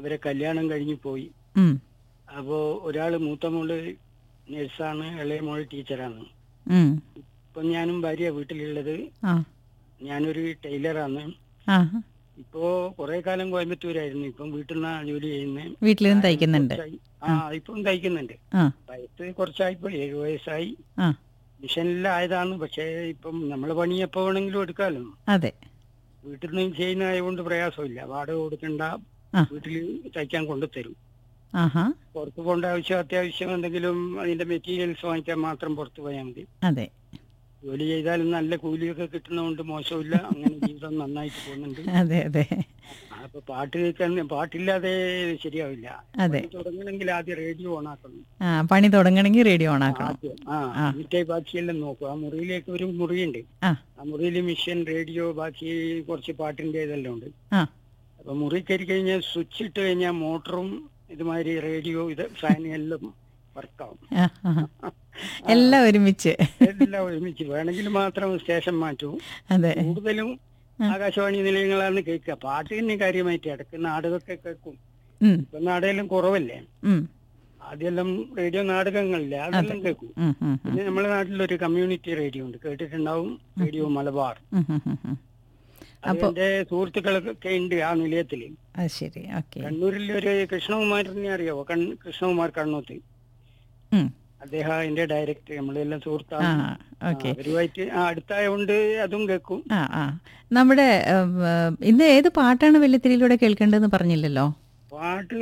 അവരെ കല്യാണം കഴിഞ്ഞു പോയി ഉം, അപ്പോ ഒരാള് മൂത്ത മോള് നഴ്സാണ് ഇളയ മോള് ടീച്ചറാണ് ഉം. ഇപ്പൊ ഞാനും ഭാര്യ വീട്ടിലുള്ളത് ആ ഞാനൊരു ടൈലറാണ് ആ ഇപ്പോ കുറെ കാലം കോയമ്പത്തൂരായിരുന്നു ഇപ്പം വീട്ടിൽ നിന്ന് ജോലി ചെയ്യുന്നത് വീട്ടിലിരുന്ന് തയ്ക്കുന്നുണ്ട് ആ ഇപ്പം തയ്ക്കുന്നുണ്ട് ആ വയസ്സ് കുറച്ചായിപ്പോ ഏഴു വയസ്സായി ആ മിഷനിലായതാണ് പക്ഷേ ഇപ്പം നമ്മളെ പണി എപ്പോ വേണമെങ്കിലും എടുക്കാമല്ലോ അതെ വീട്ടിൽ നിന്ന് ചെയ്യുന്നതായതുകൊണ്ട് പ്രയാസമില്ല വാടക കൊടുക്കണ്ട ആ. വീട്ടിൽ തയ്ക്കാൻ കൊണ്ടുതരും ആഹാ പുറത്ത് പോകേണ്ട ആവശ്യം അത്യാവശ്യം എന്തെങ്കിലും അതിന്റെ മെറ്റീരിയൽസ് വാങ്ങിക്കാൻ മാത്രം പുറത്ത് പോയാൽ മതി അതെ ജോലി ചെയ്താലും നല്ല കൂലിയൊക്കെ കിട്ടുന്നതുകൊണ്ട് മോശമില്ല അങ്ങനെ ജീവിതം നന്നായിട്ട് പോകുന്നുണ്ട് അതെ അതെ അപ്പൊ പാട്ട് കേൾക്കാൻ പാട്ടില്ലാതെ ശരിയാവില്ല അതെ. പണി തുടങ്ങണമെങ്കിൽ ആദ്യം റേഡിയോ ഓണാക്കണം ആ പണി തുടങ്ങണമെങ്കിൽ റേഡിയോ ഓൺ ആക്കണം ആദ്യം ആ ആ. എന്നിട്ടേ ബാക്കിയെല്ലാം നോക്കും ആ മുറിയിലേക്ക് ഒരു മുറിയുണ്ട് ആ ആ മുറിയിൽ മിഷൻ റേഡിയോ ബാക്കി കുറച്ച് പാട്ടിന്റെ ഇതെല്ലാം ഉണ്ട് ആ അപ്പൊ മുറി കയറി കഴിഞ്ഞാൽ സ്വിച്ച് ഇട്ട് കഴിഞ്ഞാൽ മോട്ടറും ഇതുമാതിരി റേഡിയോ ഇത് ഫാൻ എല്ലാം വർക്കാവും ആ, ആ. എല്ലാം ഒരുമിച്ച് എല്ലാം ഒരുമിച്ച് വേണമെങ്കിൽ മാത്രം സ്റ്റേഷൻ മാറ്റും അതെ കൂടുതലും ആകാശവാണി നിലയങ്ങളാണ് കേൾക്കുക പാട്ട് തന്നെ കാര്യമായിട്ട് ഇടയ്ക്ക് നാടകമൊക്കെ കേൾക്കും ഉം, ഇപ്പൊ നാടകം കുറവല്ലേ ഉം, ആദ്യമെല്ലാം റേഡിയോ നാടകങ്ങളില്ലേ അതെല്ലാം കേൾക്കും ഉം, ഉം, ഉം, പിന്നെ നമ്മുടെ നാട്ടിലൊരു കമ്മ്യൂണിറ്റി റേഡിയോ ഉണ്ട് കേട്ടിട്ടുണ്ടാവും റേഡിയോ മലബാർ ഉം, ഉം, ഉം, ഉം. അത് എന്റെ സുഹൃത്തുക്കളൊക്കെ ഉണ്ട് ആ നിലയത്തില് അത് ശരി ഓക്കെ കണ്ണൂരിൽ ഒരു കൃഷ്ണകുമാരനെ അറിയാവോ കൺ കൃഷ്ണകുമാർ കണ്ണൂത്ത് ഉം. അദ്ദേഹം അതിന്റെ ഡയറക്ടർ നമ്മളെല്ലാം ആ സുഹൃത്താണ് ഓക്കെ ആ, അവരുമായിട്ട് ആ, അടുത്തായതുകൊണ്ട് അതും കേൾക്കും ആ ആ നമ്മുടെ ഉം, ഉം, ഇന്ന് ഏത് പാട്ടാണ് വെള്ളിത്തിരിയിലൂടെ കേൾക്കേണ്ടതെന്ന് പറഞ്ഞില്ലല്ലോ പാട്ട്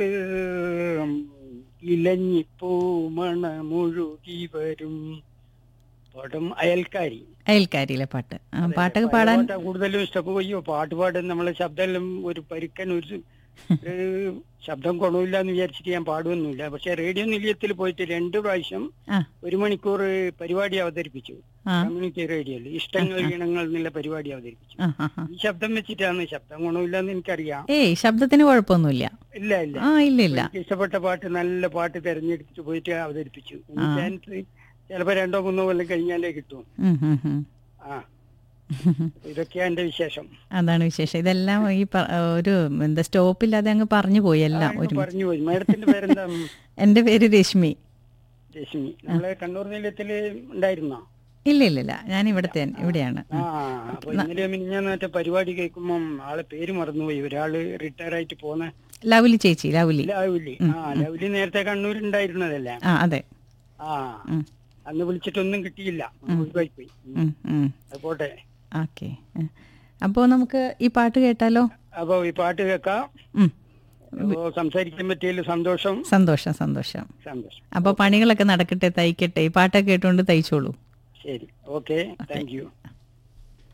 ഇലഞ്ഞിപ്പൂ മണ മുഴുകി വരും പടം അയൽക്കാരി അയൽക്കാരിയിലെ പാട്ട് ആ പാട്ടൊക്കെ പാടാൻ പാട്ടാ കൂടുതലും ഇഷ്ടം അയ്യോ പാട്ട് പാടും നമ്മളെ ശബ്ദമെല്ലാം ഒരു പരുക്കൻ ഒരു ഒരു ശബ്ദം ഗുണമില്ല എന്ന് വിചാരിച്ചിട്ട് ഞാൻ പാടുമൊന്നുമില്ല പക്ഷെ റേഡിയോ നിലയത്തിൽ പോയിട്ട് രണ്ട് പ്രാവശ്യം ആ ഒരു മണിക്കൂർ പരിപാടി അവതരിപ്പിച്ചു ആ കമ്മ്യൂണിറ്റി റേഡിയോയിൽ ഇഷ്ടങ്ങൾ ഈണങ്ങൾ എന്നുള്ള പരിപാടി അവതരിപ്പിച്ചു ആ ആ, ആ. ഈ ശബ്ദം വെച്ചിട്ടാണ് ശബ്ദം ഗുണമില്ല എന്ന് എനിക്കറിയാം ഏയ് ശബ്ദത്തിന് കുഴപ്പമൊന്നുമില്ല ഇല്ല ഇല്ല ആ ഇല്ല ഇല്ല എനിക്ക് ഇഷ്ടപ്പെട്ട പാട്ട് നല്ല പാട്ട് തെരഞ്ഞെടുത്തിട്ട് പോയിട്ട് അവതരിപ്പിച്ചു ഇനി ചാൻസ് ചിലപ്പോ രണ്ടോ മൂന്നോ കൊല്ലം കഴിഞ്ഞാലേ കിട്ടും ഉം, ഉം, ഉം. ആ ഇതൊക്കെയാ എന്റെ വിശേഷം അതാണ് വിശേഷം ഇതെല്ലാം ഈ പ- ഒരു എന്താ സ്റ്റോപ്പില്ലാതെ അങ്ങ് പറഞ്ഞു പോയി എല്ലാം അങ്ങ് ഒരു പറഞ്ഞു പോയി മേഡത്തിന്റെ പേരെന്താ എൻ്റെ പേര് രശ്മി രശ്മി നമ്മളെ കണ്ണൂർ നിലയത്തില് ഉണ്ടായിരുന്നോ ഇല്ല ഇല്ല ഇല്ല ഞാൻ ഇവിടുത്തെ ഇവിടെയാണ് ആ അപ്പൊ ഇന്നലെ മിനിഞ്ഞാന്ന് മറ്റേ പരിപാടി കേൾക്കുമ്പം ആളെ പേര് മറന്നുപോയി ഒരാള് റിട്ടയർ ആയിട്ട് പോന്ന ലവ്ലി ചേച്ചി ലവ്ലി ലവ്ലി ആ ലവ്ലി നേരത്തെ കണ്ണൂരുണ്ടായിരുന്നതല്ലേ ആ അതെ ആ ഉം. അന്ന് വിളിച്ചിട്ടൊന്നും കിട്ടിയില്ല ഒഴിവായി പോയി ഉം, ഉം. അത് പോട്ടെ ഓക്കെ അപ്പോൾ നമുക്ക് ഈ പാട്ട് കേട്ടാലോ അപ്പൊ ഈ പാട്ട് കേൾക്കാം ഉം. അപ്പോ സംസാരിക്കാൻ പറ്റിയതിൽ സന്തോഷം സന്തോഷം സന്തോഷം സന്തോഷം അപ്പോൾ പണികളൊക്കെ നടക്കട്ടെ തയ്ക്കട്ടെ ഈ പാട്ടൊക്കെ കേട്ടുകൊണ്ട് തയ്ച്ചോളൂ ശരി ഓക്കെ താങ്ക് യു